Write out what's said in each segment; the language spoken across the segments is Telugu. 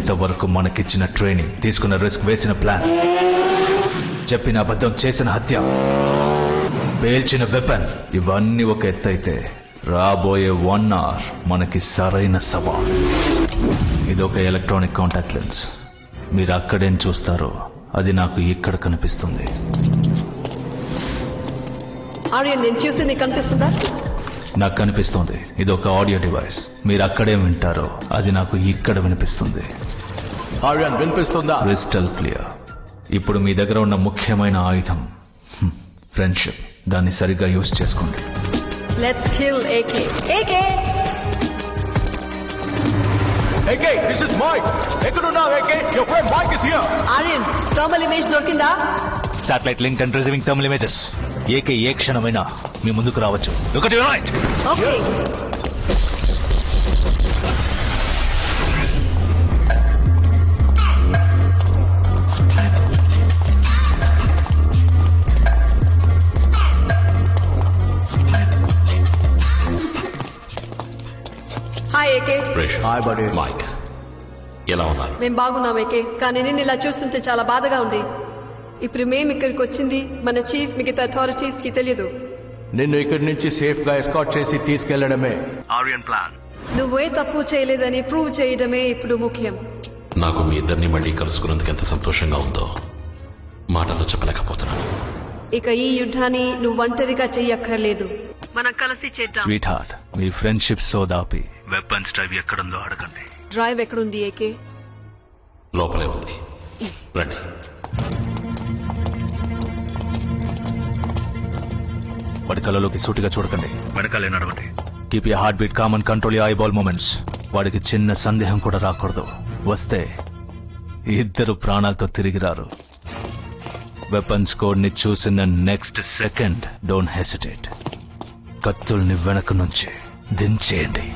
ఇంతవరకు మనకిచ్చిన ట్రైనింగ్ తీసుకున్న రిస్క్ వేసిన ప్లాన్ చెప్పిన అబద్ధం చేసిన హత్య పేల్చిన వెపన్ ఇవన్నీ ఒక ఎత్తైతే రాబోయే వన్ అవర్ మనకి సరైన సవాల్ ఇది ఒక ఎలక్ట్రానిక్ కాంటాక్ట్ లెన్స్ మీరు అక్కడేం చూస్తారో అది నాకు ఇక్కడ కనిపిస్తుంది ఆర్యన్ నేను చూసి నీకు కనిపిస్తుందా నాకు కనిపిస్తుంది ఇది ఒక ఆడియో డివైస్ మీరు అక్కడే వింటారో అది నాకు ఇక్కడ వినిపిస్తుంది ఆర్యన్ వినిపిస్తుందా క్రిస్టల్ క్లియర్ ఇప్పుడు మీ దగ్గర ఉన్న ముఖ్యమైన ఆయుధం ఫ్రెండ్షిప్ దాన్ని సరిగ్గా యూజ్ చేసుకోండి let's kill AK AK AK this is Mike ఎక్కడున్నావు AK your friend Mike is here Aryan thermal image దొరికిందా satellite link and receiving thermal images AK ఏ క్షణమైనా మీ ముందుకు రావచ్చు ఒకటి రైట్ ఓకే హాయ్ ఏకే రేష్ హాయ్ బడీ మైక్ ఎలా ఉన్నారు మేం బాగున్నాం ఏకే కానీ నేను ఇలా చూస్తుంటే చాలా బాధగా ఉంది ఇప్పుడు మేము ఇక్కడికి వచ్చింది మన చీఫ్ మిగతా అథారిటీస్ కి తెలియదు నిన్ను ఇక్కడి నుంచి సేఫ్ గా ఎస్కాట్ చేసి తీసుకెళ్లడమే ఆర్యన్ ప్లాన్ నువ్వే తప్పు చేయలేదని ప్రూవ్ చేయడమే ఇప్పుడు ముఖ్యం నాకు మీ ఇద్దరిని మళ్ళీ కలుసుకున్నందుకు ఎంత సంతోషంగా ఉందో మాటల్లో చెప్పలేకపోతున్నాను ఇక ఈ యుద్ధాన్ని నువ్వు ఒంటరిగా చెయ్యక్కర్లేదు మనం కలిసి చేద్దాం స్వీట్ హార్ట్ మీ ఫ్రెండ్షిప్ సోదాపి వెపన్స్ డ్రైవ్ ఎక్కడుందో అడగండి డ్రైవ్ ఎక్కడుంది ఏకే లోపలే ఉంది రండి వాడి కళ్ళలోకి సూటిగా చూడకండి వెనకాలే నడవండి keep you heartbeat common control eyeball movements వాడికి చిన్న సందేహం కూడా రాకూడదు వస్తే ఇద్దరు ప్రాణాలతో తిరిగి రారు వెపన్స్ కోడ్ ని చూసిన నెక్స్ట్ సెకండ్ డోంట్ హెసిటేట్ కత్తుల్ని వెనక నుంచి దించేయండి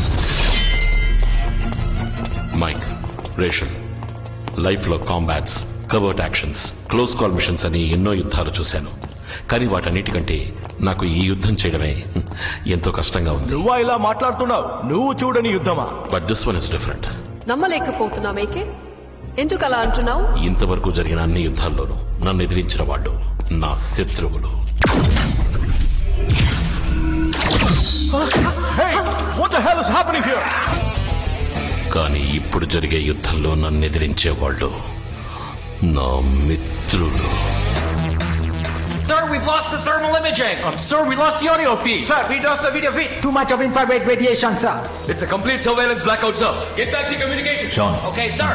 మైక్ రేషన్ లైఫ్ లో combats covert actions close call missions అని ఎన్నో యుద్ధాలు చూశాను కానీ వాటన్నిటికంటే నాకు ఈ యుద్ధం చేయడమే ఎంతో కష్టంగా ఉంది నువ్వా ఇలా మాట్లాడుతున్నావు నువ్వు చూడని యుద్ధమా but this one is different నమ్మలేకపోతున్నాం ఏకే ఎందుకు అలా అంటున్నావు ఇంతవరకు జరిగిన అన్ని యుద్ధాల్లోనూ నన్ను ఎదిరించిన వాళ్ళు నా శత్రువులు hey what the hell is happening here కానీ ఇప్పుడు జరిగే యుద్ధంలో నన్ను ఎదిరించే వాళ్ళు నా మిత్రులు Sir, we've lost the thermal imaging. Um, sir, we lost the audio feed. Sir, we lost the video feed. Too much of infrared radiation, sir. It's a complete surveillance blackout, sir. Get back to communication. Shan Okay, sir.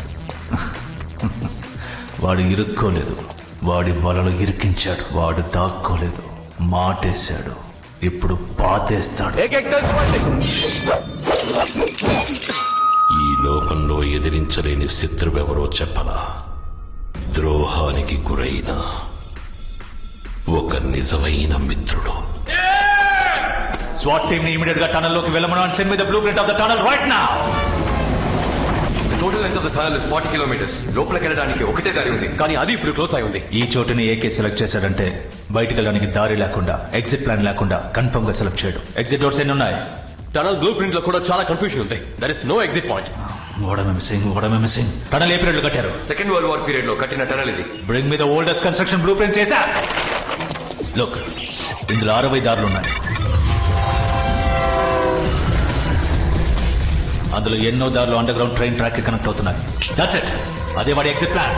వాడు ఇరుక్కోలేదు వాడి వలలో ఇరికించాడు వాడు దాక్కోలేదు మాటేశాడు ఇప్పుడు పాతేస్తాడు ఏకే తెలుసుకోండి ఈ లోకంలో ఎదిరించలేని శత్రువెవరో చెప్పలా ద్రోహానికి గురైన ఒక నిజమైన మిత్రుడు స్వాట్ టీమ్ ని ఇమీడియట్ గా టనల్ లోకి వెళ్ళమను and send me the blueprint of the tunnel right now The total length of the tunnel is 40 kilometers. లోపలికి వెళ్ళడానికి ఒకటే దారి ఉంది కానీ అది ఇప్పుడు క్లోజ్ అయి ఉంది ఈ చోటుని ఏకే సెలెక్ట్ చేశాడంటే బయటికి వెళ్ళడానికి దారి లేకుండా ఎగ్జిట్ ప్లాన్ లేకుండా కన్ఫర్మ్ గా సెలెక్ట్ చేయడు ఎగ్జిట్ డోర్స్ ఎన్ని ఉన్నాయి టనల్ బ్లూ ప్రింట్ లో కూడా చాలా కన్ఫ్యూజన్ ఉంది there is no exit point ఓడమే మిస్సింగ్ ఓడమే మిస్సింగ్ టనల్ ఏ పీరియడ్ కట్టారు సెకండ్ వరల్డ్ వార్ పీరియడ్ లో కట్టిన టనల్ ఇది బ్రింగ్ మీద ఓల్డెస్ట్ కన్స్ట్రక్షన్ బ్లూ ప్రింట్ చేశా లుక్ ఇందులో అరవై దారులు ఉన్నాయి అందులో ఎన్నో దారులు అండర్ గ్రౌండ్ ట్రైన్ ట్రాక్ కి కనెక్ట్ అవుతున్నాయి దట్స్ ఇట్ అదే వాడి ఎగ్జిట్ ప్లాన్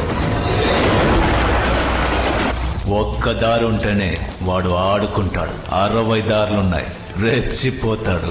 ఒక్క దారి ఉంటేనే వాడు ఆడుకుంటాడు అరవై దారులున్నాయి రెచ్చిపోతాడు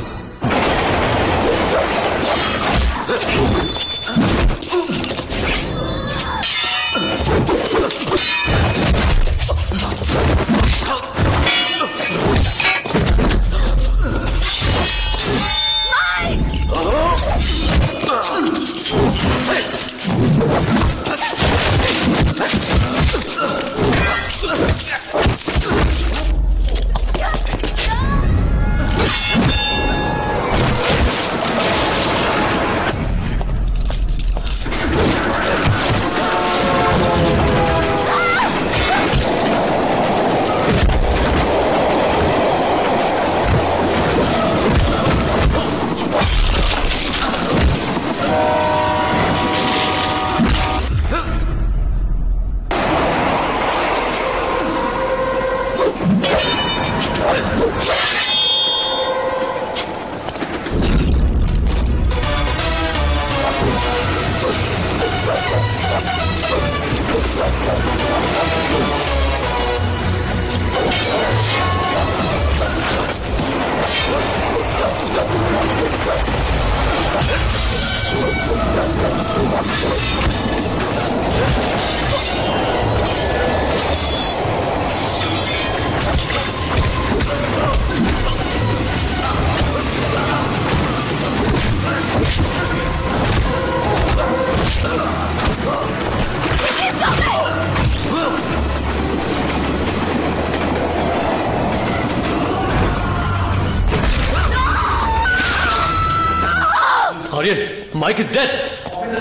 Aryan, Mike is dead.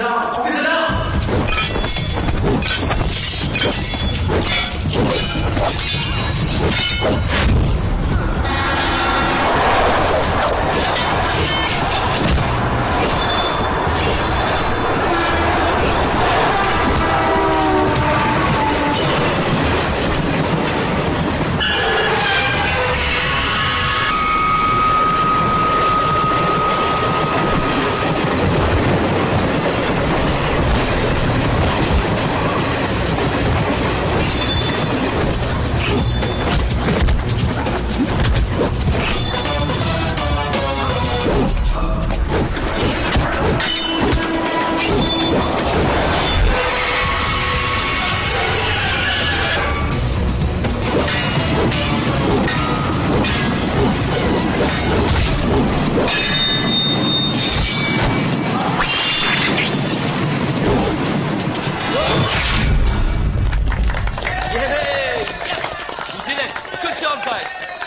Yay! Yes! We did it! Good job, guys!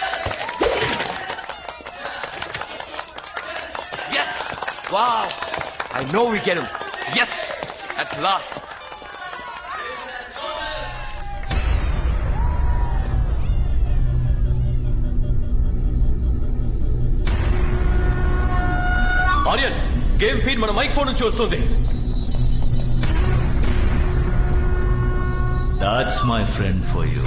Yes! Wow! I know we get him. Yes! At last! Aryan game feed మన మైక్ ఫోన్ నుంచి వస్తుంది that's my friend for you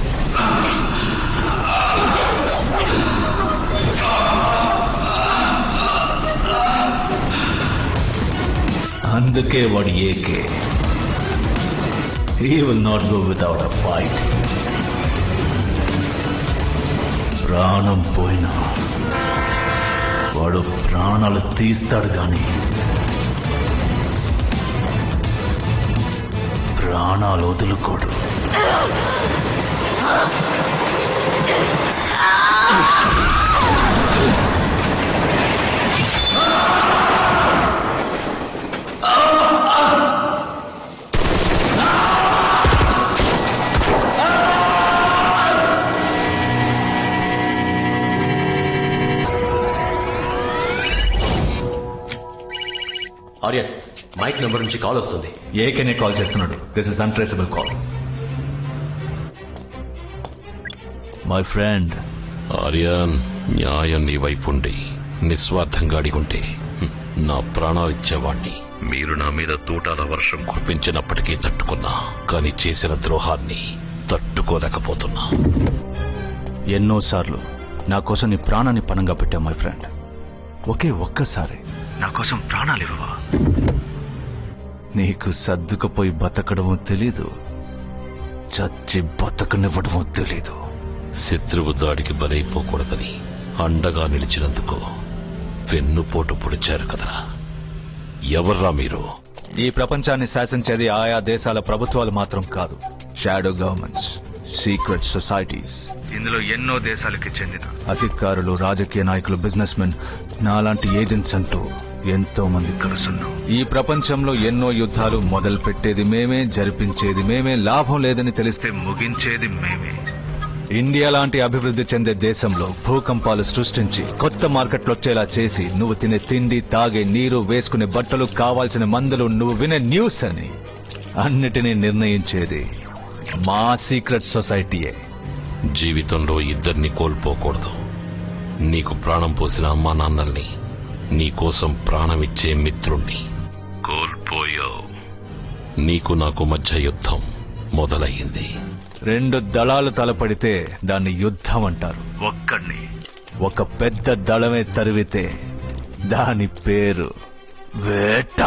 అందుకే వాడు AK he will not go without a fight ప్రాణం పోయినా వాడు ప్రాణాలు తీస్తాడు గాని ప్రాణాలు వదులుకోడు ఆర్యన్ మైక్ నంబర్ నుంచి కాల్ వస్తుంది ఏకేనే కాల్ చేస్తున్నాడు this is untraceable call my friend Aryan న్యాయం నీ వైపుండి నిస్వార్థంగా అడిగుంటే హ్మ్, నా ప్రాణాలు ఇచ్చేవాణ్ణి మీరు నా మీద తూటాల వర్షం కురిపించినప్పటికీ తట్టుకున్నా కానీ చేసిన ద్రోహాన్ని తట్టుకోలేకపోతున్నా ఎన్నోసార్లు నా కోసం నీ ప్రాణాన్ని పణంగా పెట్టావు మై ఫ్రెండ్ ఒకే ఒక్కసారి నా కోసం ప్రాణాలు ఇవ్వవా నీకు సర్దుకుపోయి బతకడమో తెలీదు చచ్చి బతకనివ్వడమో తెలీదు శత్రువు దాడికి బలైపోకూడదని అండగా నిలిచినందుకు వెన్నుపోటు పొడిచారు కదరా ఎవర్రా మీరు ఈ ప్రపంచాన్ని శాసించేది ఆయా దేశాల ప్రభుత్వాలు మాత్రం కాదు షాడో గవర్నమెంట్స్ సీక్రెట్ సొసైటీస్ ఇందులో ఎన్నో దేశాలకి చెందిన అధికారులు రాజకీయ నాయకులు బిజినెస్ మెన్ నాలాంటి ఏజెంట్స్ అంటూ ఎంతో మంది కలుసున్నాం ఈ ప్రపంచంలో ఎన్నో యుద్ధాలు మొదలు పెట్టేది మేమే జరిపించేది మేమే లాభం లేదని తెలిస్తే ముగించేది మేమే ఇండియా లాంటి అభివృద్ధి చెందే దేశంలో భూకంపాలు సృష్టించి కొత్త మార్కెట్లు వచ్చేలా చేసి నువ్వు తినే తిండి తాగే నీరు వేసుకునే బట్టలు కావాల్సిన మందులు నువ్వు వినే న్యూస్ అని అన్నిటినీ నిర్ణయించేది మా సీక్రెట్ సొసైటీయే జీవితంలో ఇద్దరిని కోల్పోకూడదు నీకు ప్రాణం పోసిన అమ్మా నాన్నల్ని నీకోసం ప్రాణమిచ్చే మిత్రుణ్ణి కోల్పోయావు నీకు నాకు మధ్య యుద్ధం మొదలయ్యింది రెండు దళాలు తలపడితే దాన్ని యుద్ధం అంటారు ఒక్కడిని ఒక పెద్ద దళమే తరివితే దాని పేరు వేట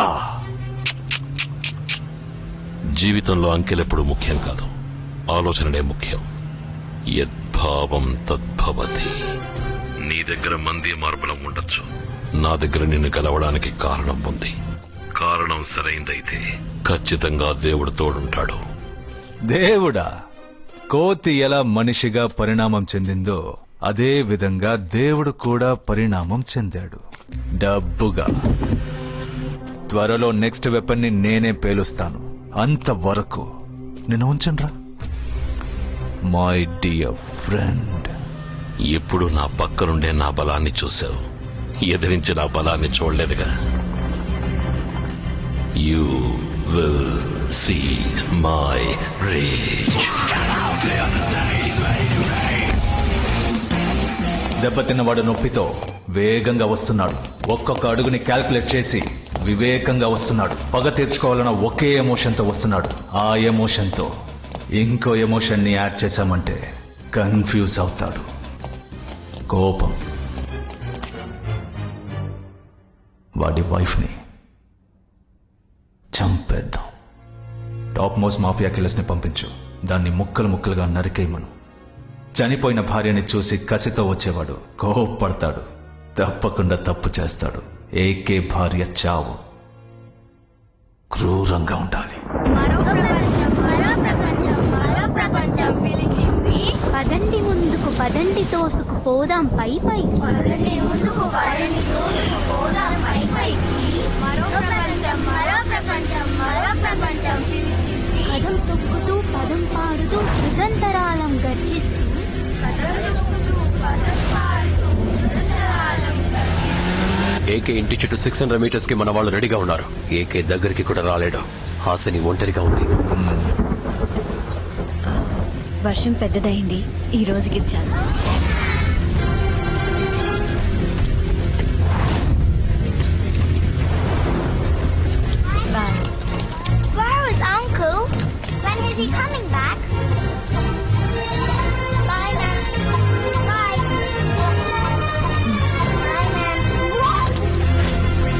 జీవితంలో అంకెలెప్పుడు ముఖ్యం కాదు ఆలోచననే ముఖ్యం యద్భావం తద్భవతి నీ దగ్గర మంది మార్బలం ఉండొచ్చు నా దగ్గర నిన్ను గెలవడానికి కారణం ఉంది కారణం సరైందైతే ఖచ్చితంగా దేవుడు తోడుంటాడు దేవుడా కోతి ఎలా మనిషిగా పరిణామం చెందిందో అదే విధంగా దేవుడు కూడా పరిణామం చెందాడు డబ్బుగా త్వరలో నెక్స్ట్ వెపన్ ని నేనే పేలుస్తాను అంతవరకు నేను ఉంచండ్రా మై డియర్ ఫ్రెండ్ ఎప్పుడు నా పక్కనుండే నా బలాన్ని చూశావు ఎదిరించి నా బలాన్ని చూడలేదుగా you will see my rage దెబ్బతిన్నవాడు నొప్పితో వేగంగా వస్తున్నాడు ఒక్కొక్క అడుగుని క్యాల్కులేట్ చేసి వివేకంగా వస్తున్నాడు పగ తీర్చుకోవాలన్న ఒకే ఎమోషన్తో వస్తున్నాడు ఆ ఎమోషన్తో ఇంకో ఎమోషన్ని యాడ్ చేశామంటే కన్ఫ్యూజ్ అవుతాడు కోపం వాడి వైఫ్ని చంపేద్దాం టాప్ మోస్ట్ మాఫియా కిల్లర్స్ని పంపించు దాన్ని ముక్కలు ముక్కలుగా నరికేయమను చనిపోయిన భార్యని చూసి కసితో వచ్చేవాడు కోప్పడతాడు తప్పకుండా తప్పు చేస్తాడు ఏకే భార్య చావు క్రూరంగా ఉండాలి మరో ప్రపంచం మరో ప్రపంచం మరో ప్రపంచం పిలిచింది పదండి ముందుకు పదండి తోసుకు పోదాం పై పై పదండి ముందుకు పదండి తోసుకు పోదాం పై పైకి మరో ప్రపంచం మరో ప్రపంచం మరో ప్రపంచం పిలిచింది పదం తొక్కుతూ పదం పాడుతూ నిరంతరాలం గర్జిస్తూ కథలు తొక్కుతూ పదం పాడుతూ నిరంతరాలం ఏకే ఇంటి చుట్టూ సిక్స్ హండ్రెడ్ మీటర్స్ కి మన వాళ్ళు రెడీగా ఉన్నారు ఏకే దగ్గరికి కూడా రాలేడు హాసిని ఒంటరిగా ఉంది వర్షం పెద్దదైంది ఈ రోజుకి చాలు boy Where is Uncle? When is he coming back? Bye, Ma'am. Bye. Bye, Ma'am.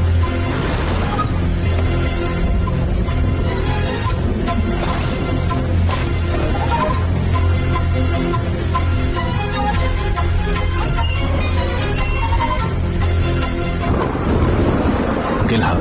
గిల్హా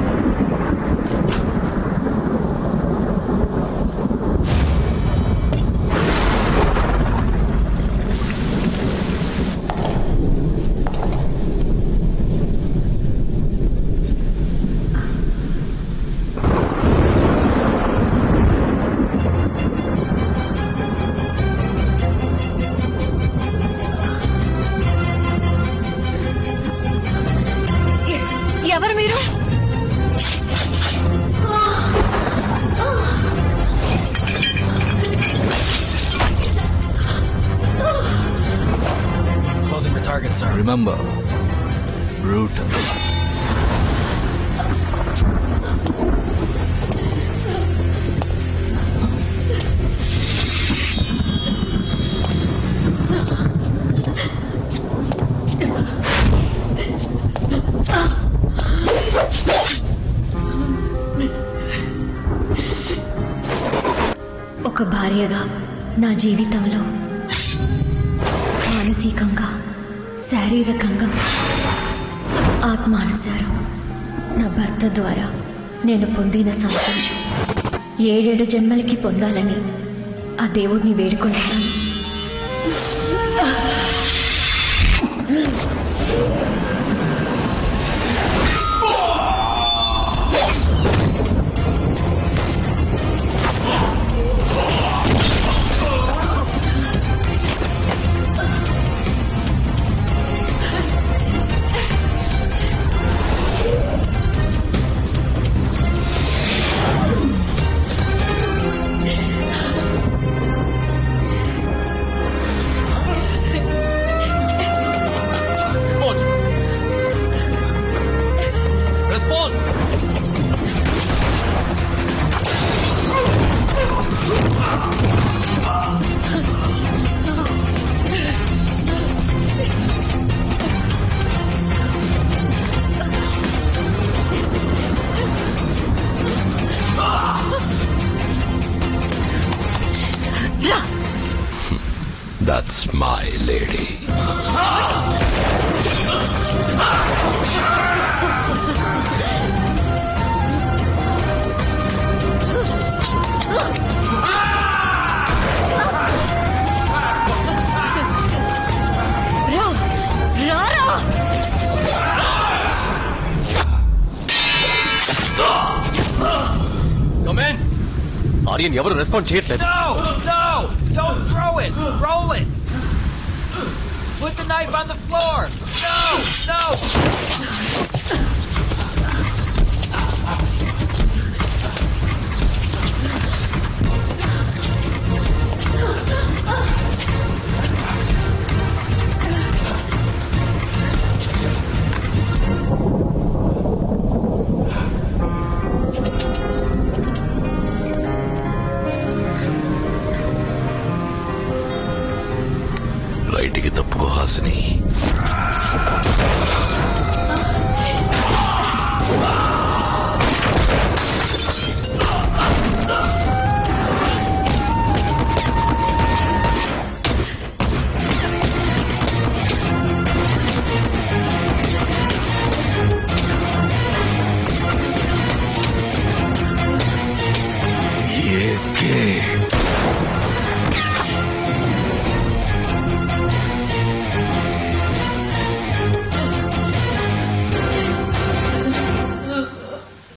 ఎవరు మీరు రిమెంబర్ రూట్ ఒక భార్యగా నా జీవితంలో మానసికంగా శారీరకంగా ఆత్మానుసారం నా భర్త ద్వారా నేను పొందిన సంతోషం ఏడేడు జన్మలకి పొందాలని ఆ దేవుడిని వేడుకుంటున్నాను Respond! దట్స్ మై లేడీ రా రా రా Come in! ఆర్యన్ ఎవరు రెస్పాండ్ చేయట్లేదు No! No! Don't throw it! Roll it! Put the knife on the floor! No! No!